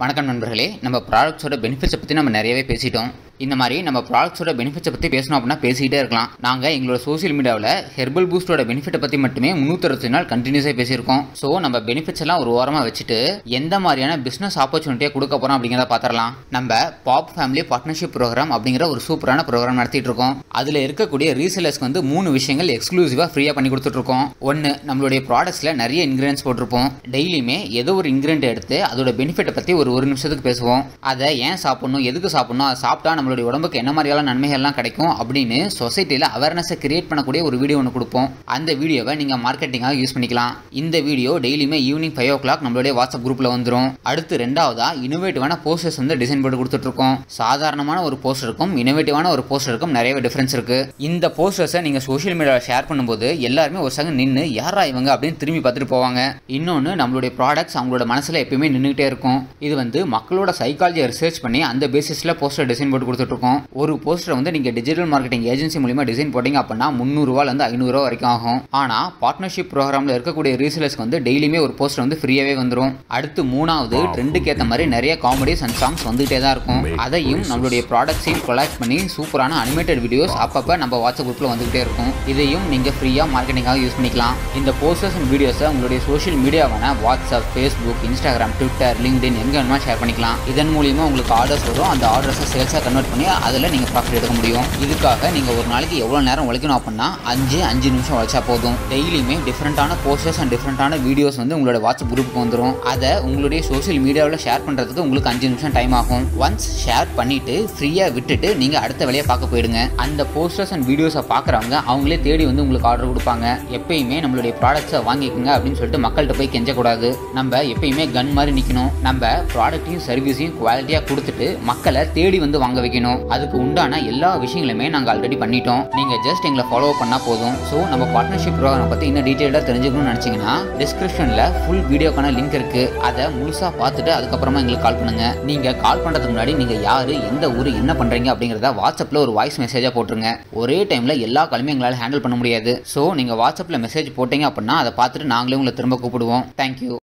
வணக்கம் நண்பர்களே நம்ம ப்ராடக்ட்ஸோட பெனிஃபிட்ஸை பற்றி நம்ம நிறையவே பேசிட்டோம் இந்த மாதிரி நம்ம ப்ராடக்ட்ஸோட பெனிஃபிட்ஸை பற்றி பேசணும் அப்படின்னா பேசிக்கிட்டே இருக்கலாம் நாங்கள் எங்களோட சோஷியல் மீடியாவில் ஹெர்பல் பூஸ்டோட பெனிஃபிட்டை பற்றி மட்டுமே முந்நூற்றி நாள் கண்டினியூஸாக பேசியிருக்கோம் ஸோ நம்ம பெனிஃபிட்ஸ் எல்லாம் ஒரு ஓரமாக வச்சுட்டு எந்த மாதிரியான பிஸ்னஸ் ஆப்பர்ச்சுனிட்டியை கொடுக்க போகிறோம் அப்படிங்கிறத பார்த்துடலாம் நம்ம பாப் ஃபேமிலி பார்ட்னர்ஷிப் ப்ரோக்ராம் அப்படிங்கிற ஒரு சூப்பரான ப்ரோக்ராம் நடத்திட்டு இருக்கோம் அதில் இருக்கக்கூடிய ரீசேலர்ஸ்க்கு வந்து மூணு விஷயங்கள் எக்ஸ்க்ளூசிவாக ஃப்ரீயாக பண்ணி கொடுத்துட்ருக்கோம் ஒன்று நம்மளுடைய ப்ராடக்ட்ஸில் நிறைய இன்க்ரீடியன்ஸ் போட்டிருப்போம் டெய்லியுமே ஏதோ ஒரு இன்க்ரீடியன்ட் எடுத்து அதோட பெனிஃபிட்டை பற்றி ஒரு ஒரு நிமிஷத்துக்கு பேசுவோம் அதை ஏன் சாப்பிடணும் எதுக்கு சாப்பிடணும் அதை சாப்பிட்டா நம்மளுடைய உடம்புக்கு என்ன மாதிரியான நன்மைகள்லாம் கிடைக்கும் அப்படின்னு சொசைட்டியில் அவேர்னஸை கிரியேட் பண்ணக்கூடிய ஒரு வீடியோ ஒன்று கொடுப்போம் அந்த வீடியோவை நீங்கள் மார்க்கெட்டிங்காக யூஸ் பண்ணிக்கலாம் இந்த வீடியோ டெய்லியுமே ஈவினிங் ஃபைவ் ஓ கிளாக் நம்மளுடைய வாட்ஸ்அப் குரூப்பில் வந்துடும் அடுத்து ரெண்டாவதா இனோவேட்டிவான போஸ்டர்ஸ் வந்து டிசைன் போட்டு கொடுத்துட்ருக்கோம் சாதாரணமான ஒரு போஸ்டருக்கும் இனோவேட்டிவான ஒரு போஸ்டருக்கும் நிறையவே டிஃப்ரென்ஸ் இருக்கு இந்த போஸ்டர்ஸை நீங்கள் சோஷியல் மீடியாவில் ஷேர் பண்ணும்போது எல்லாருமே ஒரு செகண்ட் நின்று யாரா இவங்க அப்படின்னு திரும்பி பார்த்துட்டு போவாங்க இன்னொன்று நம்மளுடைய ப்ராடக்ட்ஸ் அவங்களோட மனசில் எப்பயுமே நின்றுகிட்டே இருக்கும் இது வந்து மக்களோட சைக்காலஜியை ரிசர்ச் பண்ணி அந்த பேசிஸில் போஸ்டர் டிசைன் போட்டு கொடுத்துட்ருக்கோம் ஒரு போஸ்டர் வந்து நீங்கள் டிஜிட்டல் மார்க்கெட்டிங் ஏஜென்சி மூலியமாக டிசைன் போட்டிங்க அப்படின்னா முந்நூறுரூவாலேருந்து ஐநூறுரூவா வரைக்கும் ஆகும் ஆனால் பார்ட்னர்ஷிப் ப்ரோக்ராமில் இருக்கக்கூடிய ரீசேலர்ஸ்க்கு வந்து டெய்லியுமே ஒரு போஸ்டர் வந்து ஃப்ரீயாகவே வந்துடும் அடுத்து மூணாவது ட்ரெண்டுக்கு ஏற்ற மாதிரி நிறைய காமெடிஸ் அண்ட் சாங்ஸ் வந்துகிட்டே தான் இருக்கும் அதையும் நம்மளுடைய ப்ராடக்ட்ஸையும் கொலாக்ட் பண்ணி சூப்பரான அனிமேட்டட் வீடியோஸ் அப்பப்போ நம்ம வாட்ஸ்அப் குரூப்பில் வந்துகிட்டே இருக்கும் இதையும் நீங்கள் ஃப்ரீயாக மார்க்கெட்டிங்காக யூஸ் பண்ணிக்கலாம் இந்த போஸ்டர்ஸ் அண்ட் வீடியோஸை உங்களுடைய சோஷியல் மீடியாவான WhatsApp Facebook Instagram Twitter LinkedIn எங்கே வேணுமா ஷேர் பண்ணிக்கலாம் இதன் மூலியமாக உங்களுக்கு ஆர்டர்ஸ் வரும் அந்த ஆர்டர்ஸை சேல்ஸாக கன்வெர்ட் பண்ணி அதில் நீங்கள் ப்ராஃபிட் எடுக்க முடியும் இதுக்காக நீங்கள் ஒரு நாளைக்கு எவ்வளோ நேரம் உழைக்கணும் அப்படின்னா அஞ்சு அஞ்சு நிமிஷம் உழைச்சா போதும் டெய்லியுமே டிஃப்ரெண்ட்டான போஸ்டர்ஸ் அண்ட் டிஃப்ரெண்ட்டான வீடியோஸ் வந்து உங்களோட வாட்ஸ்அப் குரூப்புக்கு வந்துடும் அதை உங்களுடைய சோஷியல் மீடியாவில் ஷேர் பண்ணுறதுக்கு உங்களுக்கு அஞ்சு நிமிஷம் டைம் ஆகும் ஒன்ஸ் ஷேர் பண்ணிவிட்டு ஃப்ரீயாக விட்டுட்டு நீங்கள் அடுத்த வேலையை பார்க்க போயிடுங்க அந்த போஸ்டர்ஸ் அண்ட் வீடியோஸை பார்க்குறவங்க அவங்களே தேடி வந்து உங்களுக்கு ஆர்டர் கொடுப்பாங்க எப்பயுமே நம்மளுடைய ப்ராடக்ட்ஸை வாங்கிக்கோங்க அப்படின்னு சொல்லிட்டு மக்கள்கிட்ட போய் கெஞ்சக்கூடாது நம்ம எப்பயுமே கன் மாதிரி நிற்கணும் நம்ம ப்ராடக்ட்டையும் சர்வீஸையும் குவாலிட்டியாக கொடுத்துட்டு மக்களை தேடி வந்து வாங்க வைக்கணும் அதுக்கு உண்டான எல்லா விஷயங்களுமே நாங்கள் ஆல்ரெடி பண்ணிட்டோம் நீங்கள் ஜஸ்ட் எங்களை ஃபாலோ பண்ணால் போதும் ஸோ நம்ம பார்ட்னர்ஷிப் ப்ரோக்ராம் பற்றி இன்னும் டீட்டெயிலாக தெரிஞ்சுக்கணும்னு நினச்சிங்கன்னா டிஸ்கிரிப்ஷனில் ஃபுல் வீடியோக்கான லிங்க் இருக்குது அதை முழுசாக பார்த்துட்டு அதுக்கப்புறமா எங்களுக்கு கால் பண்ணுங்கள் நீங்கள் கால் பண்ணுறதுக்கு முன்னாடி நீங்கள் யார் எந்த ஊர் என்ன பண்ணுறீங்க அப்படிங்கிறத வாட்ஸ்அப்பில் ஒரு வாய்ஸ் மெசேஜாக போட்டுருங்க ஒரே டைமில் எல்லா காலுமே எங்களால் ஹேண்டில் பண்ண முடியாது ஸோ நீங்கள் வாட்ஸ்அப்பில் மெசேஜ் போட்டீங்க அப்படின்னா அதை பார்த்துட்டு நாங்களே உங்களை திரும்ப கூப்பிடுவோம் தேங்க்யூ